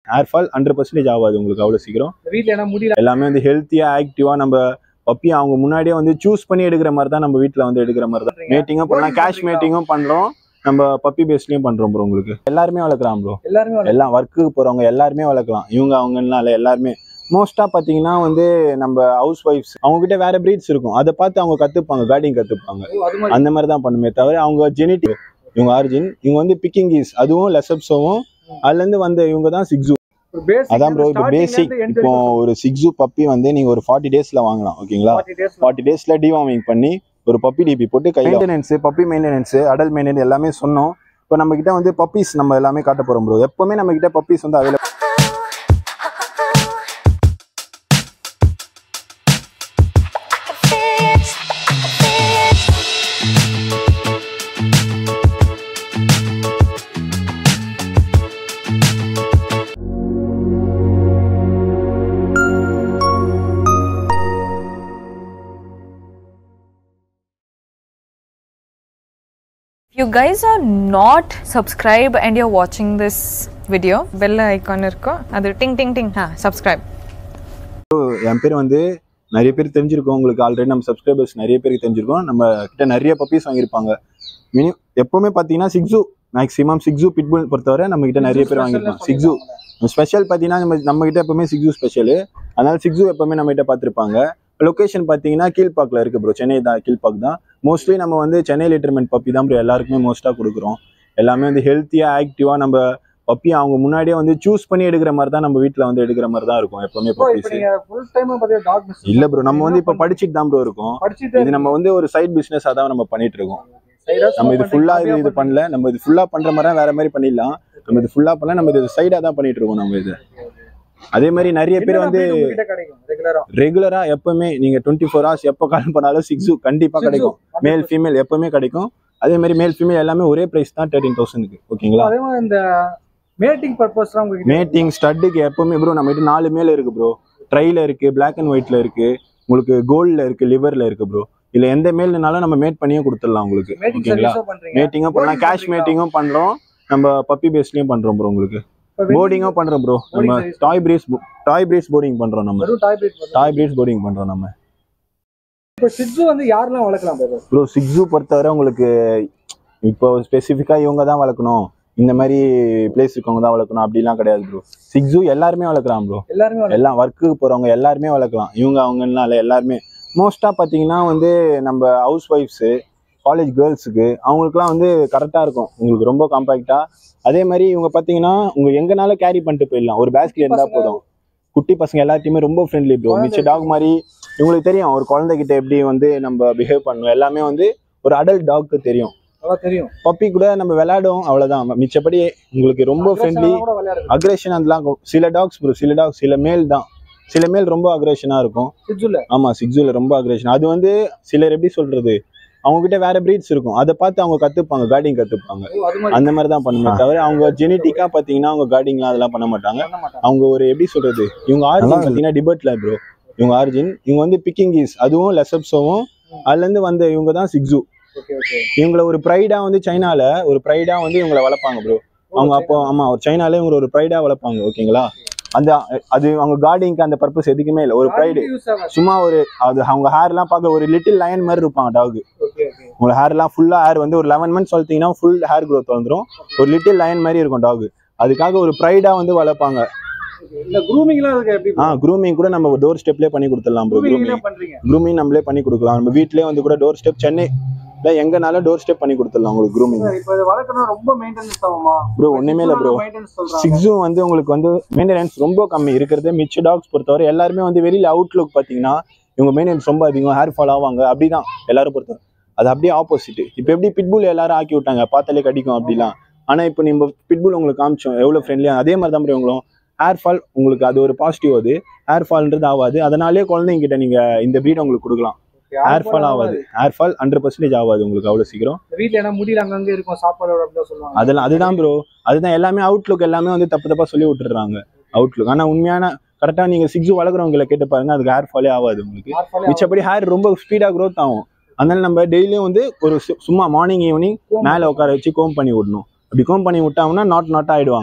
Hair fall hundred percentage ஆகாது உங்களுக்கு அவ்வளோ சீக்கிரம் வீட்ல என்ன முடியல எல்லாமே வந்து ஹெல்த்தியா ஆக்டிவா நம்ம பப்பி அவங்க முன்னாடியே வந்து சூஸ் பண்ணி எடுக்கிற மாதிரி தான் நம்ம வீட்டில் வந்து எடுக்கிற மாதிரி தான் மேட்டிங்கும் பண்ணலாம் Boarding கேஷ் பண்றீங்களா? மேட்டிங்கும் பண்றோம் நம்ம பப்பி பேஸ்லயும் பண்றோம் ப்ரோ உங்களுக்கு எல்லாருமே வளர்க்கலாம் ப்ரோ எல்லாருமே வளர்க்க- எல்லாம் ஒர்க்குக்கு போறவங்க எல்லாருமே வளர்க்கலாம் இவங்க அவங்கலாம் இல்லை எல்லாருமே மோஸ்டா பாத்தீங்கன்னா வந்து நம்ம ஹவுஸ் ஒய்ஃப்ஸ் அவங்க கிட்ட வேற பிரீட்ஸ் இருக்கும் அதை பார்த்து அவங்க கத்துப்பாங்க கார்டிங் கத்துப்பாங்க ஓ, அது மாதிரி அந்த மாதிரி தான் பண்ணுமே தவிர அவங்க ஜெனட்டிக் இவங்க ஆரிஜின் இவங்க வந்து பிக்கிங்கீஸ் அதுவும் லெசப்ஸோவும் அதுல இருந்து வந்த இவங்க தான் சிக்ஸு ஒரு basic அதான் ப்ரோ இப்போ starting ல பேசிக் இருந்து end இப்போ வரைக்கும் ஒரு சிக்ஸு பப்பி வந்து நீங்க ஒரு ஃபார்ட்டி டேஸ்ல வாங்கலாம் ஓகேங்களா 40 days ல. ஃபார்ட்டி டேஸ்ல டிவார்மிங் பண்ணி ஒரு பப்பி டிபி போட்டு கை maintenance puppy maintenance adult maintenance எல்லாமே சொன்னோம் இப்போ நம்ம கிட்ட வந்து பப்பீஸ் நம்ம எல்லாமே காட்ட போறோம் ப்ரோ எப்பவுமே நம்ம கிட்ட பப்பீஸ் வந்து available you guys are not subscribed and you're watching this video bell icon irko adu ting ting ting ha subscribe என் பேர் வந்து நிறைய பேர் தெரிஞ்சிருக்கோம் உங்களுக்கு ஆல்ரெடி நம்ம சப்ஸ்கிரைபர்ஸ் நிறைய பேருக்கு தெரிஞ்சிருக்கோம் நம்ம கிட்ட நிறைய பப்பீஸ் வாங்கியிருப்பாங்க மினி எப்பவுமே பார்த்தீங்கன்னா சிக்ஸு மேக்ஸிமம் சிக்ஸு பிட்புல் பொறுத்தவரை நம்ம கிட்ட நிறைய பேர் வாங்கியிருப்பாங்க சிக்ஸு ஸ்பெஷல் பார்த்தீங்கன்னா நம்ம நம்ம கிட்ட எப்பவுமே சிக்ஸு ஸ்பெஷலு அதனால சிக்ஸு எப்பவுமே நம்ம கிட்ட பார்த்துருப்பாங்க லொகேஷன் பார்த்தீங்கன்னா கீழ்பாக்கில் இருக்கு ப்ரோ சென்னை தான் கீழ்பாக் தான் மோஸ்ட்லி நம்ம வந்து சென்னை லிட்டர்மெண்ட் பப்பி தான் ப்ரோ எல்லாருக்குமே மோஸ்ட்டாக கொடுக்குறோம் எல்லாமே வந்து ஹெல்த்தியாக ஆக்டிவாக நம்ம பப்பி அவங்க முன்னாடியே வந்து சூஸ் பண்ணி எடுக்கிற மாதிரி தான் நம்ம வீட்டில் வந்து எடுக்கிற மாதிரி தான் இருக்கும் எப்பவுமே Bro, இப்ப பப்பீஸ் நீங்க full time ஆ பாத்தீங்கன்னா dog business இல்ல ப்ரோ நம்ம வந்து இப்ப என்ன படிச்சுட்டு தான் ப்ரோ இருக்கோம் படிச்சுட்டு இது நம்ம வந்து ஒரு சைட் பிசினஸ் தான் நம்ம பண்ணிட்டு இருக்கோம் side ஆ நம்ம இது சும்மா ஃபுல்லா இது பண்றீங்க, இது பண்ணல நம்ம இது ஃபுல்லா பண்ற மாதிரி வேற மாதிரி பண்ணிடலாம் நம்ம இது ஃபுல்லா பண்ணல நம்ம இது சைடா தான் பண்ணிட்டு இருக்கோம் நம்ம இது அதே மாதிரி நிறைய பேர் என்னென்ன வந்து breed உங்ககிட்ட கிடைக்கும் ரெகுலரா ரெகுலரா எப்பவுமே நீங்க டுவெண்ட்டி ஃபோர் ஹவர்ஸ் எப்போ கால் பண்ணாலும் சிக்ஸு கண்டிப்பா கிடைக்கும் மேல் ஃபீமேல் எப்பவுமே கிடைக்கும் அதே மாதிரி மேல் ஃபீமேல் எல்லாமே ஒரே பிரைஸ் தான் தேர்ட்டின் தௌசண்ட்க்கு ஓகேங்களா அதே மாதிரி இந்த மேட்டிங் பர்பஸ்லாம் உங்ககிட்ட மேட்டிங் ஸ்டட்டுக்கு எப்பவுமே ப்ரோ நம்ம கிட்ட நாலு மேல இருக்கு ப்ரோ ட்ரைல இருக்கு பிளாக் அண்ட் ஒயிட்ல இருக்கு உங்களுக்கு கோல்ட்ல இருக்கு லிவர்ல இருக்கு ப்ரோ இல்ல எந்த மேல்னாலும் நம்ம மேட் பண்ணியும் கொடுத்துடலாம் உங்களுக்கு மேட்டிங் ஓகேங்களா சர்வீஸா பண்றீங்க மேட்டிங்கும் பண்ணலாம் Boarding கேஷ் பண்றீங்களா? மேட்டிங்கும் பண்றோம் நம்ம பப்பி பேஸ்லயும் பண்றோம் ப்ரோ உங்களுக்கு இப்ப வெளிய போர்டிங்கும் பண்றோம் ப்ரோ நம்ம Boarding service. Toy breeds toy breeds boarding பண்றோம் நம்ம வெறும் toy breed toy breeds boarding பண்றோம் நம்ம இப்போ சிட்ஸு வந்து யாரெல்லாம் வளர்க்கலாம் bro? ப்ரோ சிக்ஸு பொறுத்தவரை உங்களுக்கு இப்போ ஸ்பெசிஃபிக்கா இவங்க தான் வளர்க்கணும் இந்த மாதிரி பிளேஸ் இருக்கவங்க தான் வளர்க்கணும் அப்படிலாம் கிடையாது ப்ரோ சிக்ஸு எல்லாருமே வளர்க்கலாம் ப்ரோ எல்லாருமே வளர்க்கலாம். எல்லாம் ஒர்க்குக்கு போறவங்க எல்லாருமே வளர்க்கலாம் இவங்க அவங்கலாம் இல்லை எல்லாருமே மோஸ்டா பாத்தீங்கன்னா வந்து நம்ம ஹவுஸ் ஒய்ஃப்ஸு காலேஜ் கேர்ள்ஸுக்கு அவங்களுக்குலாம் வந்து கரெக்டா இருக்கும் உங்களுக்கு ரொம்ப காம்பாக்டா அதே மாதிரி இவங்க பாத்தீங்கன்னா உங்க எங்கனாலும் கேரி பண்ணிட்டு போயிடலாம் ஒரு பேஸ்கெட் இருந்தா பசங்க- போதும் குட்டி பசங்க எல்லாத்தையுமே ரொம்ப ஃப்ரெண்ட்லி ப்ரோ குழந்தை மிச்ச டாக் மாதிரி இவங்களுக்கு தெரியும் ஒரு குழந்தைகிட்ட எப்படி வந்து நம்ம பிஹேவ் பண்ணணும் எல்லாமே வந்து ஒரு அடல்ட் டாக்கு தெரியும் நல்லா தெரியும் பப்பி கூட நம்ம விளையாடுவோம் அவ்வளவுதான் மிச்சப்படி உங்களுக்கு ரொம்ப ஃப்ரெண்ட்லி Aggression-ஆ கூட விளையாடுறது அக்ரேஷன் அதெல்லாம் இருக்கும். சில டாக்ஸ் ப்ரோ சில டாக்ஸ் சில மேல் தான் சில மேல் ரொம்ப அக்ரேஷனா இருக்கும் சிட்ஸுல ஆமா சிக்ஸுல ரொம்ப அக்ரேஷன் அது வந்து சிலர் எப்படி சொல்றது அவங்க கிட்ட வேற பிரீட்ஸ் இருக்கும் அதை பார்த்து அவங்க கத்துப்பாங்க கார்டிங் கத்துப்பாங்க ஓ, அது மாதிரி அந்த மாதிரி தான் பண்ணுமே தவிர அவங்க ஜெனட்டிக்கா பாத்தீங்கன்னா அவங்க கார்டிங்லாம் அதெல்லாம் பண்ண மாட்டாங்க பண்ண மாட்டாங்க அவங்க ஒரு எப்படி சொல்றது இவங்க ஆரிஜின் பாத்தீங்கன்னா டிபர்ட்ல ப்ரோ இவங்க ஆரிஜின் இவங்க வந்து பிக்கிங்கீஸ் அதுவும் லெசப்ஸோவும் அதுல இருந்து வந்த இவங்க தான் சிக்ஸு ஓகே ஓகே இவங்கள ஒரு ப்ரைடா வந்து சைனால ஒரு ப்ரைடா வந்து இவங்கள வளர்ப்பாங்க ப்ரோ அவங்க அப்போ ஆமா ஒரு சைனால இவங்க ஒரு ப்ரைடா வளர்ப்பாங்க ஓகேங்களா அந்த அது அவங்க கார்டிங்க்கு அந்த பர்பஸ் எதுக்குமே இல்லை ஒரு ப்ரைடு யூஸ் ஆகாது சும்மா ஒரு அது அவங்க ஹேர் எல்லாம் பார்க்க ஒரு லிட்டில் லைன் மாதிரி இருப்பாங்க டாக் ஓகே ஓகே உங்க ஹேர் எல்லாம் ஃபுல்லா ஹேர் வந்து ஒரு லெவன் மந்த்ஸ் வளர்த்தீங்கன்னா ஃபுல் ஹேர் growth வந்துரும் ஒரு லிட்டில் லைன் மாதிரி இருக்கும் டாக் அதுக்காக ஒரு ப்ரைடா வந்து வளர்ப்பாங்க இந்த க்ரூமிங்லாம் இருக்கு எப்படி ஆ க்ரூமிங் கூட நம்ம டோர் ஸ்டெப்லேயே பண்ணி கொடுத்துடலாம் ப்ரோ க்ரூமிங் க்ரூமிங் பண்றீங்க க்ரூமிங் நம்மளே பண்ணி கொடுக்கலாம் நம்ம வீட்லயே வந்து கூட டோர் ஸ்டெப் சென்னை இல்லை எங்கனாலும் டோர் ஸ்டெப் பண்ணி கொடுத்துடலாம் உங்களுக்கு க்ரூமிங் இப்போ இது வளர்க்கணும் ரொம்ப மெயின்டெனன்ஸ் ஆகுமா ப்ரோ ஒண்ணுமே இல்லை ப்ரோ மெயின்டெனன்ஸ் சொல்றாங்க சிக்ஸும் வந்து உங்களுக்கு வந்து மெயின்டெனன்ஸ் ரொம்ப கம்மி இருக்கிறது மிச்ச டாக்ஸ் பொறுத்தவரை எல்லாருமே வந்து வெளியில அவுட்லுக் பார்த்தீங்கன்னா இவங்க மெயின்டெனன்ஸ் ரொம்ப அதிகம் ஹேர் ஃபால் ஆவாங்க அப்படிதான் எல்லாரும் பொறுத்தவரை அது அப்படியே ஆப்போசிட் இப்போ எப்படி பிட்புல் எல்லாரும் ஆக்கி விட்டாங்க பார்த்தாலே கடிக்கும் அப்படிலாம் ஆனா இப்போ நம்ம பிட்புல் உங்களுக்கு காமிச்சோம் எவ்வளவு ஃப்ரெண்ட்லியா அதே மாதிரி தான் bro இவங்களும் ஹேர் ஃபால் உங்களுக்கு அது ஒரு பாசிட்டிவ் அது ஹேர் ஃபால்ன்றது ஆகாது அதனாலே குழந்தைங்க கிட்ட நீங்க இந்த breed உங்களுக்கு கொடுக்கலாம் ஹேர் ஃபால் ஆகாது ஹேர் ஃபால் ஹண்ட்ரட் பர்சன்டேஜ் ஆகாது உங்களுக்கு அவ்வளவு சீக்கிரம் வீட்ல என்ன முடியல அங்கங்க இருக்கும் சாப்பாடோட அப்படின்னு சொல்லுவாங்க அதெல்லாம் அதுதான் ப்ரோ அதுதான் எல்லாமே அவுட்லுக் எல்லாமே வந்து தப்பு தப்பா சொல்லி விட்டுறாங்க அவுட்லுக் ஆனா உண்மையான கரெக்டா நீங்க சிக்ஸ் வளர்க்குறவங்களை கேட்டு பாருங்க அதுக்கு ஹேர் ஃபாலே ஆகாது உங்களுக்கு Hair fall மிச்சப்படி ஹேர் ரொம்ப ஸ்பீடா growth ஆகும் அதனால நம்ம டெய்லியும் வந்து ஒரு சு- சும்மா மார்னிங் ஈவினிங் ஆகும். மேல உட்கார வச்சு கோம் பண்ணி விடணும் அப்படி கோம் பண்ணி விட்டாங்கன்னா நாட் நாட் ஆயிடுவாங்க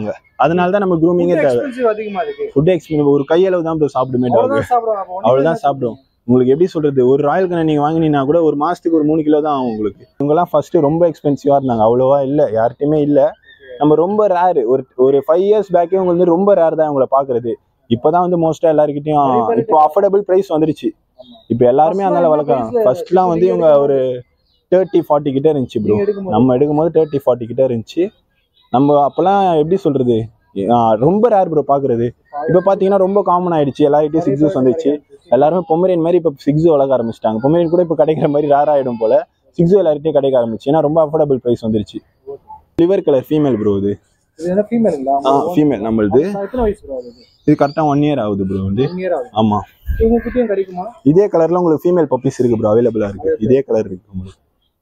அதனால தான் நம்ம க்ரூமிங்கே தேவை எக்ஸ்பென்சிவ் அதிகமா இருக்கு ஃபுட் எக்ஸ்பீரியன்ஸ் ஒரு கையளவு தான் ப்ரோ சாப்பிடுமே டாக் அவ்வளவுதான் சாப்பிடுவாங்க அப்ப ஒண்ணுமே அவ்வளவுதான் இல்ல. சாப்பிடும் உங்களுக்கு எப்படி சொல்றது ஒரு ராயல் கனை நீங்க வாங்கினீங்கன்னா கூட ஒரு மாசத்துக்கு ஒரு மூணு கிலோ தான் ஆகும் உங்களுக்கு இவங்கெல்லாம் ஃபர்ஸ்ட் ரொம்ப எக்ஸ்பென்சிவா இருந்தாங்க அவ்வளோவா இல்ல யார்கிட்டயுமே இல்ல நம்ம ரொம்ப ரேர் ஒரு ஒரு ஃபைவ் இயர்ஸ் பேக்கே உங்களுக்கு வந்து ரொம்ப ரேர் தான் உங்களை பாக்குறது இப்பதான் வந்து மோஸ்டா எல்லாருக்கிட்டையும் நிறைய பேருக்கு இப்போ அஃபோர்டபுள் பிரைஸ் வந்துருச்சு ஆமா. இப்போ எல்லாருமே First அதனால எல்லாம் வளர்க்கலாம் price ல ஃபர்ஸ்ட்லாம் வந்து நீங்க இவங்க ஒரு தேர்ட்டி ஃபார்ட்டி கிட்ட இருந்துச்சு ப்ரோ நீங்க எடுக்கும்போது நம்ம எடுக்கும்போது தேர்ட்டி ஃபார்ட்டி கிட்ட இருந்துச்சு நம்ம அப்பெல்லாம் எப்படி சொல்றது ஆ, ரொம்ப ரேர் ப்ரோ பாக்குறது இப்போ பாத்தீங்கன்னா ரொம்ப காமன் ஆயிடுச்சு எல்லார்கிட்டயும் நிறைய சிக்ஸஸ் பேருக்கு வந்துச்சு கிடைக்காது. எல்லாருமே பொமரியன் மாதிரி இப்போ சிக்ஸு வளர்க்க ஆரம்பிச்சிட்டாங்க பொமரியன் கூட இப்போ கிடைக்கிற மாதிரி ரேர் ஆயிடும் போல சிக்ஸு எல்லார்கிட்டயும் கிடைக்க ஆரம்பிச்சு ஏன்னா ரொம்ப அஃபோர்டபுள் ப்ரைஸ் வந்துருச்சு லிவர் கலர் ஃபீமேல் ப்ரோ இது இது என்ன ஃபீமேலுங்களா ஆ ஃபீமேல் நம்மளுது எத்தனை வயசு ப்ரோ அது இது கரெக்டாக ஒன் இயர் ஆகுது ப்ரோ வந்து ஒன் இயர் ஆகுது ஆமா இவங்க கிட்டயும் கிடைக்குமா இதே கலர்ல உங்களுக்கு ஃபீமேல் பப்பீஸ் இருக்கு ப்ரோ அவைலபிளா இருக்கு இதே கலர் இருக்கு உங்களுக்கு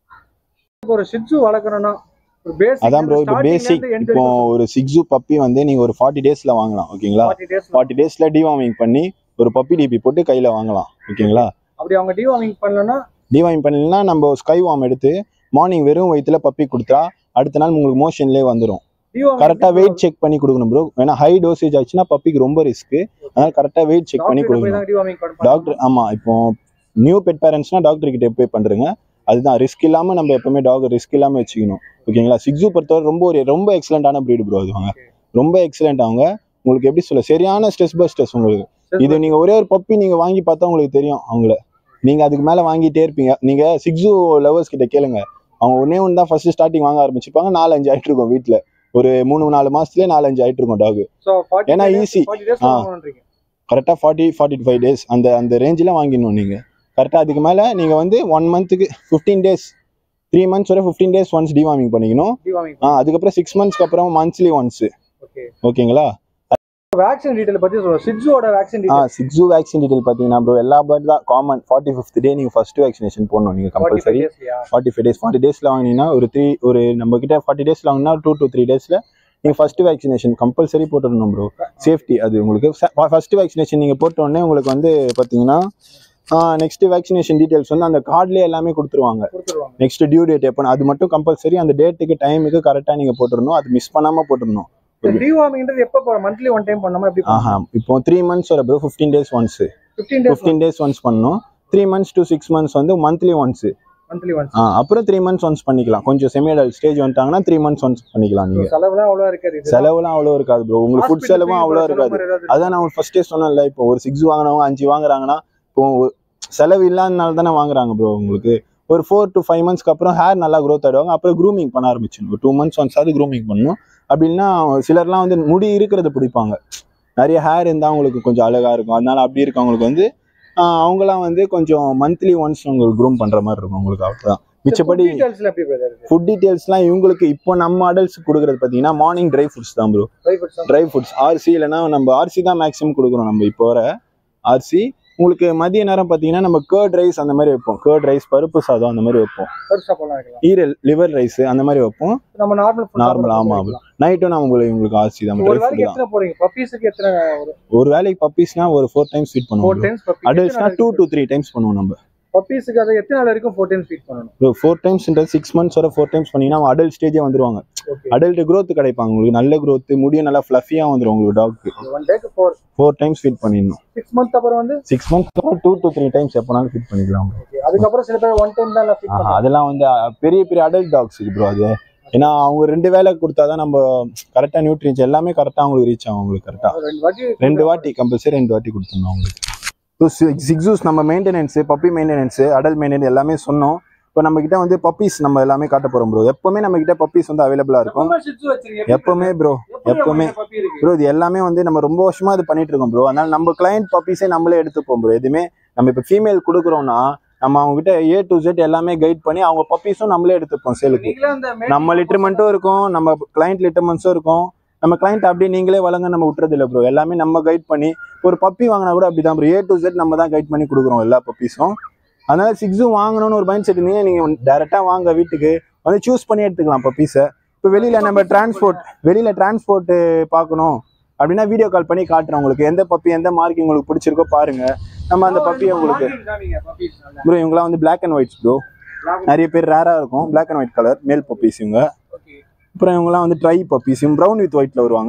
இப்போ ஒரு ஷிட்ஸு வளர்க்கணும்னா ஒரு பேசிக் அதான் ப்ரோ இப்போ பேசிக் இப்போ ஒரு சிக்ஸு பப்பி வந்து நீங்க ஒரு ஃபார்ட்டி டேஸ்ல வாங்கலாம் ஓகேங்களா ஃபார்ட்டி டேஸ் ஃபார்ட்டி டேஸ்ல டிவார்மிங் பண்ணி ஒரு பப்பி டிபி போட்டு கையில வாங்கலாம் ஓகேங்களா அப்படி அவங்க டிவார்மிங் பண்ணலன்னா டிவார்மிங் பண்ணலாம் நம்ம ஸ்கை வார்ம் எடுத்து மார்னிங் வெறும் வயிற்றுல பப்பி கொடுத்தா அடுத்த நாள் உங்களுக்கு மோஷன்லேயே வந்துடும் டிவார்மிங் கரெக்டாக வெயிட் செக் பண்ணி கொடுக்கணும் ப்ரோ ஏன்னா ஹை டோசேஜ் ஆச்சுன்னா பப்பிக்கு ரொம்ப ரிஸ்க் அதனால கரெக்டாக வெயிட் செக் பண்ணி கொடுக்கணும் டிவார்மிங் பண்ண டாக்டர் ஆமா இப்போ நியூ பெட் பேரண்ட்ஸ்னா டாக்டர் கிட்ட போய் பண்றீங்க அதுதான் ரிஸ்க் இல்லாம நம்ம எப்பவுமே டாக் ரிஸ்க் இல்லாம வச்சுக்கணும் ஓகேங்களா சிக்ஸு பொறுத்தவரை ரொம்ப ஒரு ரொம்ப எக்ஸலண்டான breed ப்ரோ அது அவங்க ரொம்ப எக்ஸலண்ட் அவங்க உங்களுக்கு எப்படி சொல்ல சரியான ஸ்ட்ரெஸ் பஸ்டர்ஸ் உங்களுக்கு இது நீங்க ஒரே ஒரு பப்பி நீங்க வாங்கி பார்த்தா உங்களுக்கு தெரியும் அவங்கள நீங்க அதுக்கு மேல வாங்கிட்டே இருப்பீங்க நீங்க சிக்ஸு லவர்ஸ் கிட்ட கேளுங்க அவங்க ஒன்னே ஒன்று தான் ஃபர்ஸ்ட் ஸ்டார்டிங் வாங்க ஆரம்பிச்சுப்பாங்க நாலு அஞ்சு ஆயிட்டு இருக்கும் வீட்டுல ஒரு மூணு நாலு மாசத்துலயே நாலு அஞ்சு ஆயிட்டு இருக்கும் டாக் சோ 40 ஏன்னா days- easy. 40 days ஆ. வாங்கணும்ன்றீங்க கரெக்டாக ஃபார்ட்டி ஃபார்ட்டி ஃபைவ் டேஸ் அந்த அந்த ரேஞ்சில் வாங்கிடணும் நீங்கள் கரெக்டாக அதுக்கு மேலே நீங்கள் வந்து ஒன் மந்த்துக்கு ஃபிஃப்டீன் டேஸ் த்ரீ மந்த்ஸ் வரை ஃபிஃப்டீன் டேஸ் ஒன்ஸ் டிவார்மிங் பண்ணிக்கணும் டிவார்மிங் ஆ அதுக்கப்புறம் சிக்ஸ் மந்த்ஸ்க்கு அப்புறம் மந்த்ஸ்லி ஒன்ஸ் ஓகே ஓகேங்களா வேக்சின் டீடைல் பத்தி சொல்லுங்க சிட்ஸோட வேக்சின் ஆ டீடைல் சிக்ஸு வேக்சின் டீடைல் பார்த்தீங்கன்னா ப்ரோ எல்லா பேர்ட் தான் காமன் ஃபார்ட்டி ஃபிஃப்த் டே நீங்கள் ஃபர்ஸ்ட் வேக்சினேஷன் போடணும் நீங்கள் 45 கம்பல்சரி டேஸ்லயா ஃபார்ட்டி ஃபைவ் டேஸ் ஃபார்ட்டி டேஸில் வாங்கினீங்கன்னா ஒரு த்ரீ ஒரு நம்ம கிட்ட ஃபார்ட்டி டேஸில் வாங்கினா டூ டு த்ரீ டேஸில் நீங்கள் ஃபர்ஸ்ட் வேக்சினேஷன் கம்பல்சரி போட்டுடணும் ப்ரோ சேஃப்டி அது உங்களுக்கு ஃபர்ஸ்ட் வேக்சினேஷன் நீங்கள் போட்ட உடனே உங்களுக்கு வந்து பார்த்தீங்கன்னா நெக்ஸ்ட் வேக்சினேஷன் டீடைல்ஸ் வந்து அந்த கார்ட்லேயே எல்லாமே கொடுத்துருவாங்க கொடுத்துருவாங்க நெக்ஸ்ட் டியூ டேட் எப்போ அது மட்டும் கம்பல்சரி அந்த டேட்டுக்கு டைமுக்கு கரெக்டாக நீங்கள் போட்டுடணும் அது மிஸ் பண்ணாமல் போட்டுடணும் டிவார்மிங்ன்றது எப்போ மந்த்லி ஒன் டைம் பண்ணாம எப்படி ஆஹா இப்போ த்ரீ மந்த்ஸ் வர bro fifteen days once 15 days fifteen days once பண்ணணும் three months to six months வந்து மந்த்லி ஒன்ஸ் மந்த்லி ஒன்ஸ் அப்புறம் த்ரீ மந்த்ஸ் ஒன்ஸ் பண்ணிக்கலாம் கொஞ்சம் செமியடல் ஸ்டேஜ் வந்துட்டாங்கன்னா த்ரீ மந்த்ஸ் ஒன்ஸ் பண்ணிக்கலாம் நீங்கள் செலவுலாம் அவ்வளோ இருக்காது இது செலவுலாம் அவ்வளோ இருக்காது ப்ரோ உங்களுக்கு ஃபுட் Hospital செலவும் fee அவ்வளோ செலவு இருக்காது மாதிரி ஏதாவது அதான் நான் ஃபர்ஸ்டே சொன்னேன்ல இப்போ ஒரு சிக்ஸ் வாங்கினவங்க அஞ்சு வாங்குறாங்கன்னா இப்போ ஒரு செலவு இல்லாதனால தானே வாங்குறாங்க ப்ரோ உங்களுக்கு ஒரு ஃபோர் டு ஃபைவ் மந்த்ஸ்க்கு அப்புறம் ஹேர் நல்லா க்ரோத் ஆயிடுவாங்க அப்புறம் க்ரூமிங் பண்ண ஆரம்பிச்சிடும் ஒரு டூ மந்த்ஸ் ஒன்ஸ் அது க்ரூமிங் பண்ணணும் அப்படின்னா சிலர்லாம் வந்து முடி இருக்கிறத பிடிப்பாங்க நிறைய ஹேர் இருந்தால் அவங்களுக்கு கொஞ்சம் அழகா இருக்கும் அதனால அப்படி இருக்கவங்களுக்கு வந்து ஆஹ் அவங்கலாம் வந்து கொஞ்சம் மந்த்லி ஒன்ஸ் உங்களுக்கு க்ரூம் பண்ற மாதிரி இருக்கும் உங்களுக்கு அவ்வளோதான் மிச்சப்படி டீடைல்ஸ்ல எப்படி பிரதர் ஃபுட் டீட்டெயில்ஸ்லாம் இவங்களுக்கு இப்போ நம்ம அடல்ட்ஸ் கொடுக்குறது பார்த்தீங்கன்னா மார்னிங் ட்ரை ஃபுட்ஸ் தான் bro private dry foods RC இல்லைன்னா நம்ம ஆர்சி தான் மேக்ஸிமம் கொடுக்குறோம் நம்ம இப்போ வர ஆர்சி உங்களுக்கு மதிய நேரம் பார்த்தீங்கன்னா நம்ம கேர்ட் ரைஸ் அந்த மாதிரி வைப்போம் கேர்ட் ரைஸ் பருப்பு சாதம் அந்த மாதிரி வைப்போம் பெருசா போலாம் வைக்கலாம் ஈரல் லிவர் ரைஸ் அந்த மாதிரி வைப்போம் நம்ம நார்மல் நார்மல் ஆமா நைட்டும் நம்ம உங்களுக்கு உங்களுக்கு ஆர்சி தான் ஒரு ட்ரை வேலைக்கு ஃபுட் தான் எத்தனை போறீங்க பப்பீஸுக்கு எத்தனை ஒரு ஒரு வேலைக்கு பப்பீஸ்னா ஒரு ஃபோர் டைம்ஸ் ஃபீட் ஃபோர் பண்ணுவோம் டைம்ஸ் பப்பி அடல்ட்ஸ்னா டூ டு த்ரீ டைம்ஸ் பண்ணுவோம் நம்ம பப்பீஸுக்கு அதை எத்தனை நாள் வரைக்கும் ஃபோர் டைம்ஸ் ஃபீட் பண்ணணும் ப்ரோ ஃபோர் டைம்ஸ்ன்றது சிக்ஸ் மந்த்ஸ் வரை ஃபோர் டைம்ஸ் பண்ணீங்கன்னா அடல்ட் ஸ்டேஜே வந்துருவாங்க ஓகே அடல்ட் growth கிடைப்பாங்க உங்களுக்கு நல்ல growth முடியும் நல்லா ஃப்ளஃபியாக வந்துடும் உங்களுக்கு டாக்கு ஒன் டேக்கு ஃபோர் ஃபோர் டைம்ஸ் ஃபீட் பண்ணிடணும் சிக்ஸ் மந்த் அப்புறம் வந்து சிக்ஸ் மந்த்ஸ் அப்புறம் டூ டு த்ரீ டைம்ஸ் எப்போனாலும் ஃபீட் பண்ணிக்கலாம் bro. okay. அதுக்கப்புறம் சில பேர் ஒன் டைம் தான் ஃபீட் ஆஹா, பண்ணுவாங்க அதெல்லாம் வந்து அஹ், பெரிய பெரிய அடல்ட் டாக்ஸுக்கு ப்ரோ அது ஏன்னா அவங்க ரெண்டு வேலை கொடுத்தாதான் நம்ம கரெக்டாக நியூட்ரியன்ஸ் எல்லாமே கரெக்டாக அவங்களுக்கு ரீச் ஆகும் உங்களுக்கு கரெக்டாக ரெண்டு வாட்டி ரெண்டு வாட்டி கம்பல்சரி ரெண்டு வாட்டி கொடுத்துடணும் அவங்களுக்கு சிக்ஸூஸ் நம்ம maintenance puppy maintenance adult maintenance எல்லாமே சொன்னோம் இப்போ நம்ம கிட்ட வந்து பப்பீஸ் நம்ம எல்லாமே காட்ட போறோம் ப்ரோ எப்பவுமே நம்ம கிட்ட பப்பீஸ் வந்து அவைலபிளா இருக்கும் எப்பவுமே shih tzu வச்சிருக்கீங்க. எப்பவுமே ப்ரோ எப்படி எப்பவுமே உங்ககிட்ட puppy இருக்கு? ப்ரோ இது எல்லாமே வந்து நம்ம ரொம்ப வருஷமா இது பண்ணிட்டு இருக்கோம் ப்ரோ அதனால நம்ம கிளைண்ட் பப்பீஸே நம்மளே எடுத்துப்போம் ப்ரோ எதுவுமே நம்ம இப்போ ஃபீமேல் கொடுக்குறோம்னா நம்ம அவங்க கிட்ட ஏ டு ஜெட் எல்லாமே கைட் பண்ணி அவங்க பப்பீஸும் நம்மளே எடுத்துப்போம் சேலுக்கு நீங்களே அந்த main நம்ம லிட்டர்மெண்ட்டும் இருக்கும் நம்ம கிளைண்ட் லிட்டர்மெண்ட்ஸும் இருக்கும் நம்ம கிளைண்ட் அப்படியே நீங்களே வழங்க நம்ம விட்டுறது இல்லை ப்ரோ எல்லாமே நம்ம கைட் பண்ணி ஒரு பப்பி வாங்கினா கூட அப்படிதான் ப்ரோ ஏ டு ஜெட் நம்ம தான் கைட் பண்ணி கொடுக்குறோம் எல்லா பப்பீஸும் அதனால சிக்ஸும் வாங்கணும்னு ஒரு மைண்ட் செட் இருந்தீங்க நீங்க டேரெக்டாக வாங்க வீட்டுக்கு வந்து சூஸ் பண்ணி எடுத்துக்கலாம் பப்பீஸை இப்போ வெளியில நம்ம டிரான்ஸ்போர்ட் வெளியில டிரான்ஸ்போர்ட் பார்க்கணும் அப்படின்னா வீடியோ கால் பண்ணி காட்டுறோம் உங்களுக்கு எந்த பப்பி எந்த மார்க் உங்களுக்கு பிடிச்சிருக்கோ பாருங்க நம்ம அந்த பப்பியை உங்களுக்கு marking காமிங்க, puppies நல்லா. ப்ரோ இவங்கலாம் வந்து பிளாக் அண்ட் ஒயிட்ஸ் ப்ரோ நிறைய பேர் ரேரா இருக்கும் black and white colour male puppies இவங்க Okay. அப்புறம் இவங்கலாம் வந்து ட்ரை பப்பீஸ் ப்ரௌன் வித் ஒயிட்ல வருவாங்க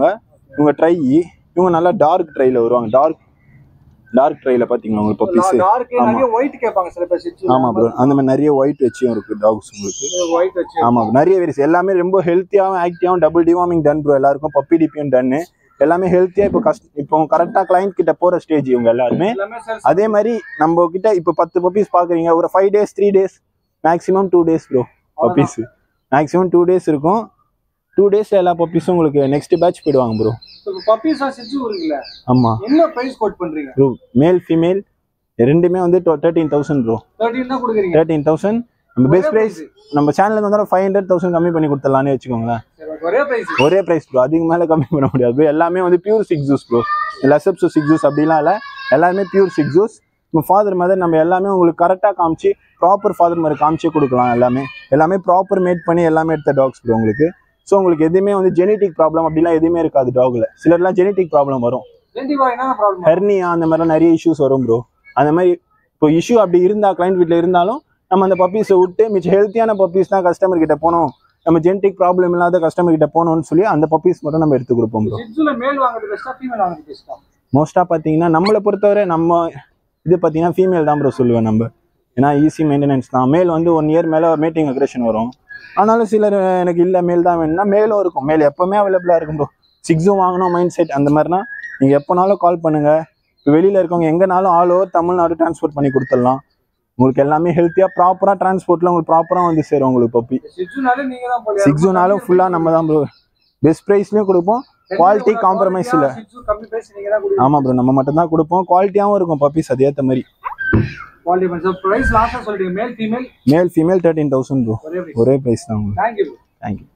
இவங்க ட்ரை இவங்க நல்லா டார்க் ட்ரைல வருவாங்க டார்க் டார்க் ட்ரைல பாத்தீங்களா உங்களுக்கு பப்பீஸ் டார்க் ஆமா. நிறைய ஒயிட் கேட்பாங்க சில பேர் சிச்சு ஆமா ப்ரோ அந்த மாதிரி நிறைய ஒயிட் வச்சியும் இருக்கு டாக்ஸ் உங்களுக்கு ஒயிட் வச்சு ஆமா bro. நிறைய வேரியஸ் எல்லாமே ரொம்ப ஹெல்த்தியாவும் ஆக்டிவாகவும் டபுள் டிவார்மிங் டன் ப்ரோ எல்லாருக்கும் பப்பி டிபியும் டன்னு எல்லாமே ஹெல்த்தியா இப்போ கஷ்ட இப்போ கரெக்டா கிளைண்ட் கிட்ட போற ஸ்டேஜ் இவங்க எல்லாருமே எல்லாமே sales அதே மாதிரி நம்ம கிட்ட இப்போ பத்து பப்பீஸ் பாக்குறீங்க ஒரு five days three days maximum two days bro puppies maximum two days இருக்கும் டூ டேஸ்ல எல்லா பப்பீஸும் உங்களுக்கு நெக்ஸ்ட் பேட்ச் போயிடுவாங்க ப்ரோ பப்பீஸா சிச்சு இருக்குல்ல ஆமா என்ன பிரைஸ் கோட் பண்றீங்க ப்ரோ மேல் ஃபீமேல் ரெண்டுமே வந்து தேர்ட்டீன் தௌசண்ட் ப்ரோ 13 தான் கொடுக்குறீங்க தேர்ட்டீன் தௌசண்ட் நம்ம ஒரே பெஸ்ட் ப்ரைஸ் price. நம்ம சேனல்ல வந்து ஃபைவ் ஹண்ட்ரட் தௌசண்ட் கம்மி பண்ணி கொடுத்துடலான்னு வச்சுக்கோங்களேன் சரி, ஒரே பிரைஸ் ஒரே பிரைஸ் ப்ரோ அதுக்கு மேல கம்மி பண்ண முடியாது bro. எல்லாமே வந்து பியூர் சிக்ஸ் ஜூஸ் ப்ரோ லெசப்ஸ் சிக்ஸ் ஜூஸ் அப்படிலாம் இல்லை எல்லாருமே பியூர் சிக்ஸ் ஜூஸ் நம்ம ஃபாதர் மதர் நம்ம எல்லாமே உங்களுக்கு கரெக்டாக காமிச்சு ப்ராப்பர் ஃபாதர் மாதிரி காமிச்சே கொடுக்கலாம் எல்லாமே எல்லாமே ப்ராப்பர் மேட் பண்ணி எல்லாமே எடுத்த டாக்ஸ் ப்ரோ உங்களுக்கு ஸோ உங்களுக்கு எதுவுமே வந்து ஜெனட்டிக் ப்ராப்ளம் அப்படிலாம் எதுவுமே இருக்காது டாக்ல சிலர்லாம் ஜெனட்டிக் ப்ராப்ளம் வரும் ஜென்டிவா என்ன ப்ராப்ளம் ஹெர்னியா அந்த மாதிரிலாம் நிறைய இஷ்யூஸ் வரும் ப்ரோ அந்த மாதிரி இப்போ இஷ்யூ அப்படி இருந்தா கிளைண்ட் வீட்டில் இருந்தாலும் நம்ம அந்த பப்பீஸை விட்டு மிச்சம் ஹெல்த்தியான பப்பீஸ் தான் கஸ்டமர் கிட்ட போனோம் நம்ம ஜெனட்டிக் ப்ராப்ளம் இல்லாத கஸ்டமர் கிட்ட போகணும்னு சொல்லி அந்த பப்பீஸ் மட்டும் நம்ம எடுத்து கொடுப்போம் ப்ரோ சிச்சுல மேல் வாங்குறது பெஸ்டா ஃபீமேல் வாங்குறது பெஸ்டா மோஸ்ட்டாக பார்த்தீங்கன்னா நம்மளை பொறுத்தவரை நம்ம இது பார்த்தீங்கன்னா ஃபீமேல் தான் ப்ரோ சொல்லுவேன் நம்ம ஏன்னா ஈஸி மெயின்டெனன்ஸ் தான் மேல் வந்து ஒன் இயர் மேலே மேட்டிங் அக்ரேஷன் வரும் ஆனாலும் சிலர் எனக்கு இல்லை மேல் தான் வேணும்னா மேலும் இருக்கும் மேல் எப்போவுமே அவைலபிளாக இருக்கும் ப்ரோ சிக்ஸும் வாங்கணும் மைண்ட் செட் அந்த மாதிரினா நீங்கள் எப்போனாலும் கால் பண்ணுங்கள் இப்போ வெளியில் இருக்கவங்க எங்கேனாலும் ஆல் ஓவர் தமிழ்நாடு டிரான்ஸ்போர்ட் பண்ணி கொடுத்துடலாம் உங்களுக்கு எல்லாமே ஹெல்த்தியாக ப்ராப்பராக டிரான்ஸ்போர்ட்டில் உங்களுக்கு ப்ராப்பராக வந்து சேரும் உங்களுக்கு பப்பி சிச்சுனாலே நீங்க தான் போல சிக்ஸுனாலும் ஃபுல்லாக நம்ம தான் ப்ரோ பெஸ்ட் ப்ரைஸ்லையும் கொடுப்போம் quality compromise இல்ல. சிச்சு கம்மி பிரைஸ் நீங்க தான் கொடுக்குறீங்க ஆமாம் ப்ரோ நம்ம மட்டும் தான் கொடுப்போம் குவாலிட்டியாகவும் இருக்கும் பப்பீஸ் அது ஏற்ற மாதிரி குவாலிட்டி பண்ணி பிரைஸ் லாஸ்டா சொல்றீங்க male female male female thirteen thousand bro ஒரே பிரைஸ் ஒரே ப்ரைஸ் தான் உங்களுக்கு தேங்க்யூ தேங்க்யூ